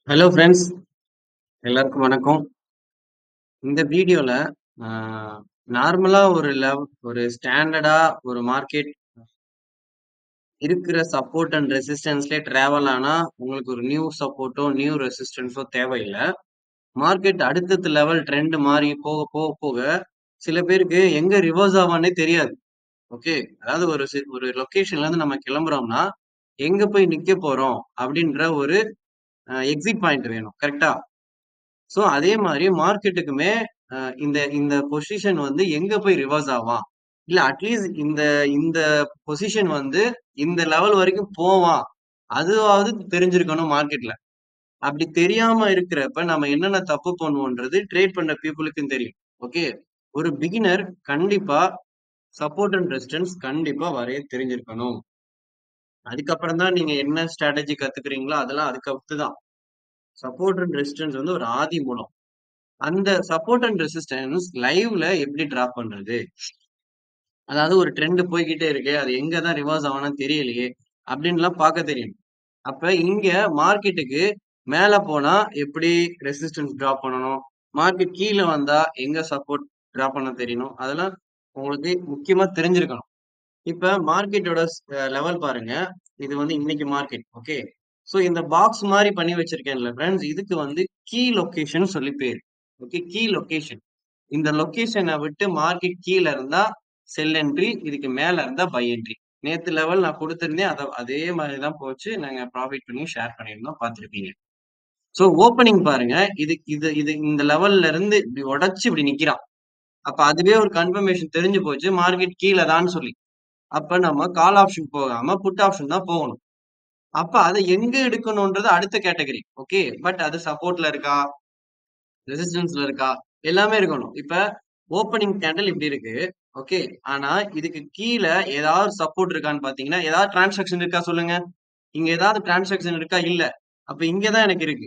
Hello friends எல்லாருக்கும் வணக்கம் இந்த வீடியோல நார்மலா ஒரு லெவ் ஒரு ஸ்டாண்டர்டா ஒரு மார்க்கெட் இருக்கிற சப்போர்ட் அண்ட் ரெசிஸ்டன்ஸ்லேயே டிராவல் ஆனா உங்களுக்கு ஒரு நியூ சப்போர்ட்டோ நியூ ரெசிஸ்டன்ஸோ தேவையில்லை மார்க்கெட் அடுத்தடுத்த லெவல் ட்ரெண்ட் மாறி போக போக போக சில பேருக்கு எங்க ரிவர்ஸ் ஆவானே தெரியாது ஓகே அதாவது ஒரு சி- ஒரு லொகேஷன்ல இருந்து நம்ம கிளம்புறோம்னா எங்க போய் நிக்க போறோம் அப்படின்ற ஒரு எக்ஸிட் பாயிண்ட் வேணும் கரெக்டா சோ அதே மாதிரி மார்க்கெட்டுக்குமே அஹ், இந்த இந்த பொசிஷன் வந்து எங்க போய் ரிவர்ஸ் ஆவான் இல்ல அட்லீஸ்ட் இந்த இந்த பொசிஷன் வந்து இந்த லெவல் வரைக்கும் போவான் அதுவாவது தெரிஞ்சிருக்கணும் மார்க்கெட்ல அப்படி தெரியாம இருக்கிறப்ப நம்ம என்னென்ன தப்பு பண்ணுவோன்றது ட்ரேட் பண்ற பீப்புளுக்கும் தெரியும் ஓகே ஒரு பிகினர் கண்டிப்பா சப்போர்ட் அண்ட் ரெசிஸ்டன்ஸ் கண்டிப்பா வரைய தெரிஞ்சிருக்கணும் அதுக்கப்புறம் தான் நீங்க என்ன ஸ்ட்ராட்டஜி கத்துக்கிறீங்களோ அதெல்லாம் அதுக்கு தான் சப்போர்ட் அண்ட் ரெசிஸ்டன்ஸ் வந்து ஒரு ஆதி மூலம் அந்த சப்போர்ட் அண்ட் ரெசிஸ்டன்ஸ் லைவ்ல எப்படி டிராப் பண்றது அதாவது ஒரு ட்ரெண்ட் போய்கிட்டே இருக்கு அது எங்க தான் ரிவர்ஸ் ஆகணும் தெரியலையே அப்படின்லாம் பார்க்க தெரியும் அப்ப இங்க மார்க்கெட்டுக்கு மேல போனா எப்படி ரெசிஸ்டன்ஸ் டிராப் பண்ணணும் மார்க்கெட் கீழே வந்தா எங்க சப்போர்ட் டிராப் பண்ண தெரியணும் அதெல்லாம் உங்களுக்கு முக்கியமா தெரிஞ்சிருக்கணும் இப்ப மார்க்கெட்டோட லெவல் பாருங்க இது வந்து இன்னைக்கு மார்க்கெட் ஓகே சோ இந்த பாக்ஸ் மாதிரி பண்ணி வச்சிருக்கேன்ல ஃப்ரெண்ட்ஸ் இதுக்கு வந்து கீ லொகேஷன் சொல்லி பேர் ஓகே கீ லொகேஷன் இந்த லொகேஷனை விட்டு மார்க்கெட் கீழே இருந்தா செல் என்ட்ரி இதுக்கு மேல இருந்தா பை என்ட்ரி நேத்து லெவல் நான் கொடுத்திருந்தேன் அத அதே மாதிரி தான் போச்சு நாங்க ப்ராஃபிட் பண்ணி ஷேர் பண்ணியிருந்தோம் பார்த்திருப்பீங்க சோ ஓப்பனிங் பாருங்க இது இது இது இந்த லெவல்ல இருந்து இப்படி உடைச்சு இப்படி நிக்கிறான் அப்ப அதுவே ஒரு கன்ஃபர்மேஷன் தெரிஞ்சு போச்சு மார்க்கெட் கீழே தான் சொல்லி அப்ப நம்ம கால் ஆப்ஷன் போகாம புட் ஆப்ஷன் தான் போகணும் அப்ப அதை எங்க எடுக்கணும்ன்றது அடுத்த கேட்டகரி ஓகே பட் அது சப்போர்ட்ல இருக்கா ரெசிஸ்டன்ஸ்ல இருக்கா எல்லாமே இருக்கணும் இப்ப ஓப்பனிங் கேண்டில் இப்படி இருக்கு ஓகே ஆனா இதுக்கு கீழே ஏதாவது சப்போர்ட் இருக்கான்னு பாத்தீங்கன்னா ஏதாவது டிரான்சாக்ஷன் இருக்கா சொல்லுங்க இங்க ஏதாவது டிரான்சாக்ஷன் இருக்கா இல்ல அப்ப இங்கதான் எனக்கு இருக்கு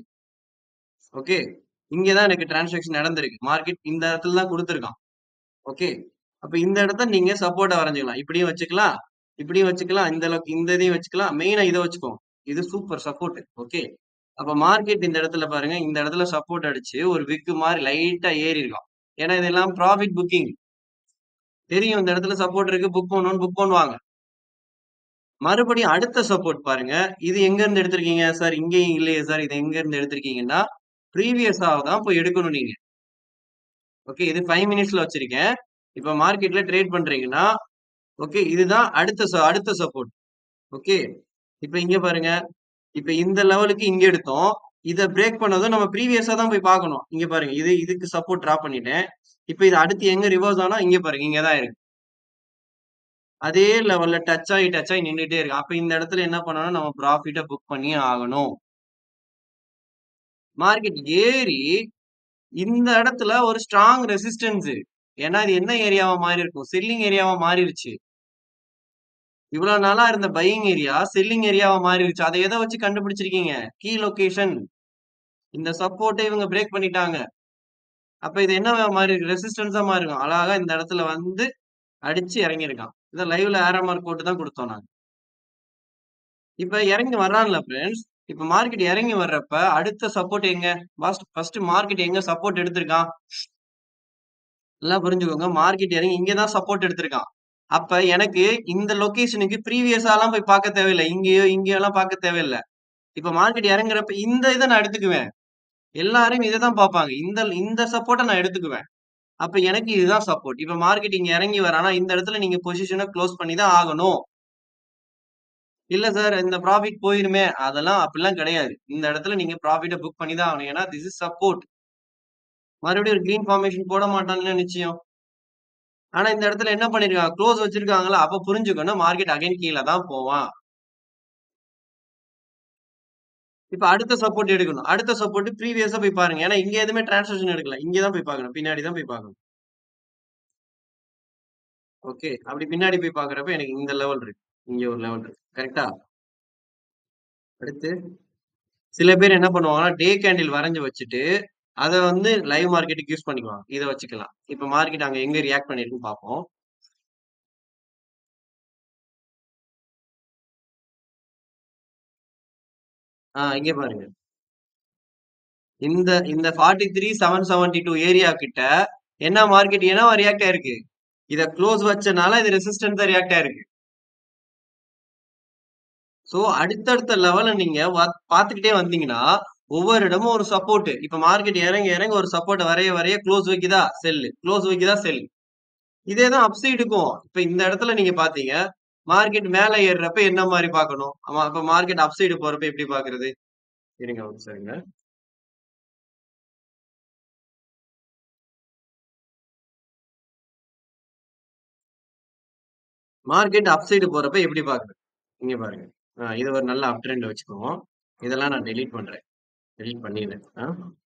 ஓகே இங்கதான் எனக்கு டிரான்சாக்ஷன் நடந்திருக்கு மார்க்கெட் இந்த இடத்துல தான் கொடுத்துருக்கான் ஓகே அப்ப இந்த இடத்த நீங்க சப்போர்ட்டா வரைஞ்சுக்கலாம் இப்படியும் வச்சுக்கலாம் இப்படியும் வச்சுக்கலாம் இந்த அளவுக்கு இந்த இதையும் வச்சுக்கலாம் மெயினா இதை வச்சுக்கோங்க இது சூப்பர் சப்போர்ட் ஓகே அப்ப மார்க்கெட் இந்த இடத்துல பாருங்க இந்த இடத்துல சப்போர்ட் அடிச்சு ஒரு விக்கு மாதிரி லைட்டா ஏறி இருக்கும் ஏன்னா இதெல்லாம் ப்ராஃபிட் புக்கிங் தெரியும் இந்த இடத்துல சப்போர்ட் இருக்கு புக் பண்ணணும்னு புக் பண்ணுவாங்க மறுபடியும் அடுத்த சப்போர்ட் பாருங்க இது எங்க இருந்து எடுத்திருக்கீங்க சார் இங்கேயும் இல்லையே சார் இது எங்க இருந்து எடுத்திருக்கீங்கன்னா ப்ரீவியஸாக தான் போய் எடுக்கணும் நீங்க ஓகே இது ஃபைவ் மினிட்ஸ்ல வச்சிருக்கேன் இப்ப மார்க்கெட்ல ட்ரேட் பண்றீங்கன்னா ஓகே இதுதான் அடுத்த ச- அடுத்த சப்போர்ட் ஓகே இப்ப இங்க பாருங்க இப்ப இந்த லெவலுக்கு இங்க எடுத்தோம் இதை பிரேக் பண்ணதும் நம்ம ப்ரீவியஸா தான் போய் பார்க்கணும் இங்க பாருங்க இது இதுக்கு சப்போர்ட் டிராப் பண்ணிட்டேன் இப்ப இது அடுத்து எங்க ரிவர்ஸ் ஆனா இங்க பாருங்க இங்க தான் இருக்கு அதே லெவல்ல டச் ஆகி டச் ஆகி நின்றுட்டே இருக்கு அப்ப இந்த இடத்துல என்ன பண்ணணும் நம்ம ப்ராஃபிட்டை புக் பண்ணி ஆகணும் மார்க்கெட் ஏறி இந்த இடத்துல ஒரு ஸ்ட்ராங் ரெசிஸ்டன்ஸ் ஏன்னா இது என்ன ஏரியாவா மாறி இருக்கும் செல்லிங் ஏரியாவா மாறிடுச்சு இவ்வளவு நாளா இருந்த பையிங் ஏரியா செல்லிங் ஏரியாவா மாறிடுச்சு அதை எதை வச்சு கண்டுபிடிச்சிருக்கீங்க கீ லொகேஷன் இந்த சப்போர்ட்டை இவங்க பிரேக் பண்ணிட்டாங்க அப்ப இது என்ன மாறி இருக்கு ரெசிஸ்டன்ஸா மாறி இருக்கும் அழகா இந்த இடத்துல வந்து அடிச்சு இறங்கியிருக்கான் இதை லைவ்ல ஆரமார் போட்டு தான் கொடுத்தோம் நாங்க இப்ப இறங்கி வர்றான்ல ஃப்ரெண்ட்ஸ் இப்ப மார்க்கெட் இறங்கி வர்றப்ப அடுத்த சப்போர்ட் எங்க ஃபர்ஸ்ட் ஃபர்ஸ்ட் மார்க்கெட் எங்க சப்போர்ட் எடுத்திருக்கான் நல்லா புரிஞ்சுக்கோங்க மார்க்கெட் இறங்கி இங்கதான் சப்போர்ட் எடுத்திருக்கான் அப்ப எனக்கு இந்த லொகேஷனுக்கு ப்ரீவியஸாலாம் போய் பார்க்க தேவையில்லை இங்கேயோ இங்கேயோ எல்லாம் பார்க்க தேவையில்லை இப்ப மார்க்கெட் இறங்குறப்ப இந்த இதை நான் எடுத்துக்குவேன் எல்லாரும் இதை தான் பார்ப்பாங்க இந்த இந்த சப்போர்ட்டை நான் எடுத்துக்குவேன் அப்ப எனக்கு இதுதான் சப்போர்ட் இப்ப மார்க்கெட் இங்க இறங்கி வரானா இந்த இடத்துல நீங்க பொசிஷனை க்ளோஸ் பண்ணி தான் ஆகணும் இல்ல சார் இந்த ப்ராஃபிட் போயிருமே அதெல்லாம் அப்படிலாம் கிடையாது இந்த இடத்துல நீங்க ப்ராஃபிட்டை புக் பண்ணி தான் ஆகணும் ஏன்னா திஸ் இஸ் சப்போர்ட் மறுபடியும் ஒரு கிரீன் ஃபார்மேஷன் போட மாட்டான்னு நிச்சயம் ஆனா இந்த இடத்துல என்ன பண்ணிருக்காங்க க்ளோஸ் வச்சிருக்காங்களா அப்ப புரிஞ்சுக்கணும் மார்க்கெட் அகைன் கீழே தான் போவான் இப்ப அடுத்த சப்போர்ட் எடுக்கணும் அடுத்த சப்போர்ட் ப்ரீவியஸா போய் பாருங்க ஏன்னா இங்க எதுவுமே டிரான்சாக்ஷன் எடுக்கல இங்க தான் போய் பார்க்கணும் பின்னாடி தான் போய் பார்க்கணும் ஓகே அப்படி பின்னாடி போய் பாக்குறப்ப எனக்கு இந்த லெவல் இருக்கு இங்க ஒரு லெவல் இருக்கு கரெக்டா அடுத்து சில பேர் என்ன பண்ணுவாங்கன்னா டே கேண்டில் வரைஞ்சு வச்சுட்டு அதை வந்து லைவ் மார்க்கெட்டுக்கு யூஸ் பண்ணிக்குவாங்க இதை வச்சுக்கலாம் இப்ப மார்க்கெட் அங்க எங்க ரியாக்ட் பண்ணிருக்குன்னு பார்ப்போம் ஆஹ் இங்க பாருங்க இந்த இந்த forty three seven seventy two area கிட்ட என்ன மார்க்கெட் என்ன ரியாக்ட் ஆயிருக்கு இத க்ளோஸ் வச்சனால இது ரெசிஸ்டன்ஸ் தான் ரியாக்ட் ஆயிருக்கு சோ அடுத்தடுத்த லெவல நீங்க வ- பாத்துக்கிட்டே வந்தீங்கன்னா ஒவ்வொரு இடமும் ஒரு சப்போர்ட் இப்ப மார்க்கெட் இறங்க இறங்க ஒரு சப்போர்ட் வரைய வரைய க்ளோஸ் வைக்குதா செல் க்ளோஸ் வைக்குதா செல் இதே தான் அப்சைடுக்கும் இப்ப இந்த இடத்துல நீங்க பாத்தீங்க மார்க்கெட் மேல ஏறுறப்ப என்ன மாதிரி பார்க்கணும் ஆமா அப்ப மார்க்கெட் அப்சைடு போறப்ப எப்படி பாக்குறது இருங்க ஒரு சரிங்க மார்க்கெட் அப்சைடு போறப்ப எப்படி பாக்குறது இங்க பாருங்க ஆ, இது ஒரு நல்ல அப் ட்ரெண்ட் வச்சுக்குவோம் இதெல்லாம் நான் டெலீட் பண்றேன் டெலீட் பண்ணிடுறேன் ஆ?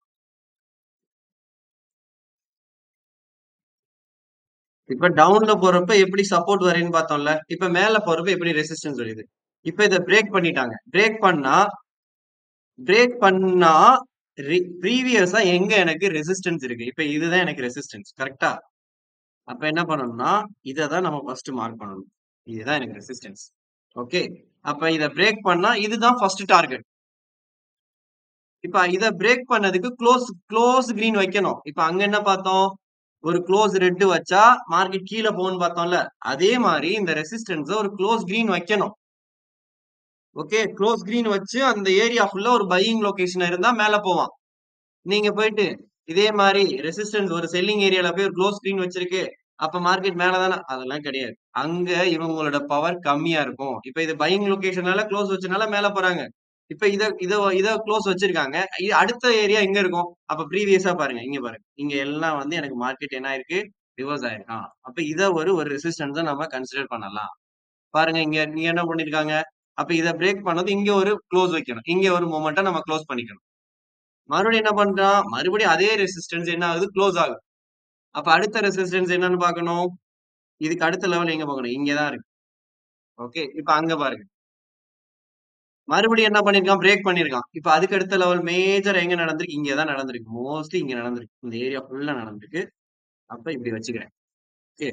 இப்ப டவுன்ல போறப்ப எப்படி சப்போர்ட் வரேன்னு பார்த்தோம்ல இப்ப மேல போறப்ப எப்படி ரெசிஸ்டன்ஸ் வருது இப்ப இதை பிரேக் பண்ணிட்டாங்க பிரேக் பண்ணா பிரேக் பண்ணா ப்ரீவியஸா எங்க எனக்கு ரெசிஸ்டன்ஸ் இருக்கு இப்ப இதுதான் எனக்கு ரெசிஸ்டன்ஸ் கரெக்டா அப்ப என்ன பண்ணணும்னா இதை தான் நம்ம ஃபர்ஸ்ட் மார்க் பண்ணணும் இதுதான் எனக்கு ரெசிஸ்டன்ஸ் ஓகே அப்ப இதை பிரேக் பண்ணா இதுதான் ஃபர்ஸ்ட் டார்கெட் இப்ப இதை பிரேக் பண்ணதுக்கு க்ளோஸ் க்ளோஸ் கிரீன் வைக்கணும் இப்ப அங்க என்ன பார்த்தோம் ஒரு க்ளோஸ் ரெட் வச்சா மார்க்கெட் கீழே போகும்னு பார்த்தோம்ல அதே மாதிரி இந்த ரெசிஸ்டன்ஸ் ஒரு க்ளோஸ் கிரீன் வைக்கணும் ஓகே க்ளோஸ் கிரீன் வச்சு அந்த ஏரியா ஃபுல்லா ஒரு பையிங் லொகேஷன் இருந்தா மேல போவான் நீங்க போயிட்டு இதே மாதிரி ரெசிஸ்டன்ஸ் ஒரு செல்லிங் ஏரியால போய் ஒரு க்ளோஸ் ஸ்கிரீன் வச்சிருக்கு அப்ப மார்க்கெட் மேலதானே அதெல்லாம் கிடையாது அங்க இவங்களோட பவர் கம்மியா இருக்கும் இப்ப இது பையிங் லொகேஷனால க்ளோஸ் வச்சனால மேல போறாங்க இப்ப இத இத இத க்ளோஸ் வச்சிருக்காங்க இது அடுத்த ஏரியா எங்க இருக்கும் அப்ப ப்ரீவியஸா பாருங்க இங்க பாருங்க இங்க எல்லாம் வந்து எனக்கு மார்க்கெட் என்ன ஆயிருக்கு ரிவர்ஸ் ஆயிருக்கான் அப்ப இத ஒரு ஒரு ரெசிஸ்டன்ஸா நம்ம கன்சிடர் பண்ணலாம் பாருங்க இங்க நீங்க என்ன பண்ணிருக்காங்க அப்ப இத பிரேக் பண்ணது இங்க ஒரு க்ளோஸ் வைக்கணும் இங்க ஒரு மொமெண்ட்டை நம்ம க்ளோஸ் பண்ணிக்கணும் மறுபடியும் என்ன பண்றான் மறுபடியும் அதே ரெசிஸ்டன்ஸ் என்ன ஆகுது க்ளோஸ் ஆகுது அப்ப அடுத்த ரெசிஸ்டன்ஸ் என்னன்னு பார்க்கணும் இதுக்கு அடுத்த லெவல் எங்க பார்க்கணும் இங்கதான் இருக்கு ஓகே இப்ப அங்க பாருங்க மறுபடியும் என்ன பண்ணிருக்கான் பிரேக் பண்ணிருக்கான் இப்ப அதுக்கு அடுத்த லெவல் மேஜர் எங்க நடந்திருக்கு இங்க தான் நடந்திருக்கு மோஸ்ட்லி இங்க நடந்திருக்கு இந்த ஏரியா ஃபுல்லா நடந்திருக்கு அப்ப இப்படி வச்சுக்கிறேன் ஓகே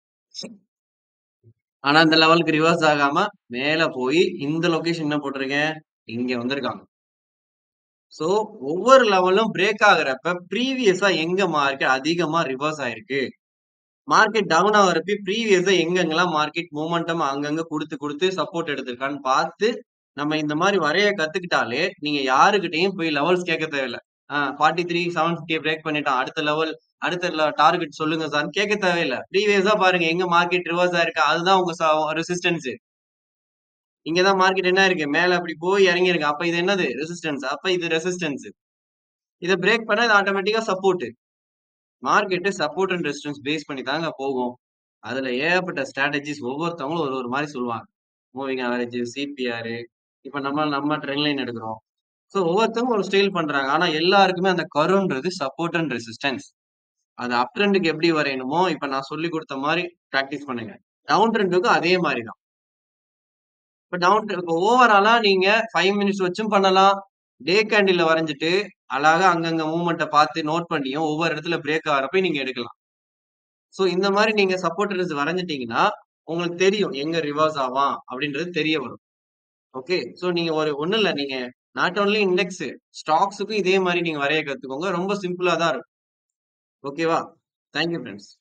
ஆனா இந்த லெவலுக்கு ரிவர்ஸ் ஆகாம மேல போய் இந்த லொகேஷன் என்ன போட்டிருக்கேன் இங்க வந்திருக்காங்க சோ ஒவ்வொரு லெவலும் பிரேக் ஆகுறப்ப ப்ரீவியஸா எங்க மார்க்கெட் அதிகமா ரிவர்ஸ் ஆயிருக்கு மார்க்கெட் டவுன் ஆகுறப்ப ப்ரீவியஸா எங்கெங்கெல்லாம் மார்க்கெட் மூமெண்டம் அங்கங்க கொடுத்து கொடுத்து சப்போர்ட் எடுத்திருக்கான்னு பார்த்து நம்ம இந்த மாதிரி வரைய கத்துக்கிட்டாலே நீங்க யாருக்கிட்டையும் போய் லெவல்ஸ் கேட்க தேவையில்ல ஃபார்ட்டி த்ரீ செவன் ஃபிஃப்டியை பிரேக் பண்ணிட்டான் அடுத்த லெவல் அடுத்த டார்கெட் சொல்லுங்க சார் கேட்க தேவையில்ல ப்ரீவியஸா பாருங்க எங்க மார்க்கெட் ரிவர்ஸ் ஆயிருக்கு அதுதான் உங்க ரெசிஸ்டன்ஸ் இங்கதான் மார்க்கெட் என்ன இருக்கு மேல அப்படி போய் இறங்கி இருக்கு அப்ப இது என்னது ரெசிஸ்டன்ஸ் அப்ப இது ரெசிஸ்டன்ஸ் இதை பிரேக் பண்ணா இது ஆட்டோமேட்டிக்கா support market support and resistance base பண்ணி தாங்க போகும் அதுல ஏகப்பட்ட ஸ்ட்ராட்டஜிஸ் ஒவ்வொருத்தவங்களும் ஒரு ஒரு மாதிரி சொல்லுவாங்க மூவிங் ஆவரேஜ் சிபிஆர் இப்ப நம்ம நம்ம ட்ரெண்ட் லைன் எடுக்கிறோம் ஸோ ஒவ்வொருத்தவங்க ஒரு ஸ்டைல் பண்றாங்க ஆனா எல்லாருக்குமே அந்த கருன்றது சப்போர்ட் அண்ட் ரெசிஸ்டன்ஸ் அது அப் ட்ரெண்டுக்கு எப்படி வரையணுமோ இப்ப நான் சொல்லி கொடுத்த மாதிரி ப்ராக்டிஸ் பண்ணுங்க டவுன் ட்ரெண்டுக்கும் அதே மாதிரி தான் இப்போ டவுன் இப்போ ஓவராலா நீங்க ஃபைவ் மினிட்ஸ் வச்சும் பண்ணலாம் டே கேண்டில்ல வரைஞ்சிட்டு அழகா அங்கங்க மூவ்மெண்ட்டை பார்த்து நோட் பண்ணியும் ஒவ்வொரு இடத்துல பிரேக் ஆகிறப்ப நீங்க எடுக்கலாம் ஸோ இந்த மாதிரி நீங்க சப்போர்ட் வரைஞ்சிட்டீங்கன்னா உங்களுக்கு தெரியும் எங்க ரிவர்ஸ் ஆவான் அப்படின்றது தெரிய வரும் ஓகே ஸோ நீங்க ஒரு ஒன்றும் இல்லை நீங்க நாட் ஓன்லி இண்டெக்ஸ் ஸ்டாக்ஸுக்கும் இதே மாதிரி நீங்க வரைய கத்துக்கோங்க ரொம்ப சிம்பிளா தான் இருக்கும் ஓகேவா தேங்க்யூ ஃப்ரெண்ட்ஸ்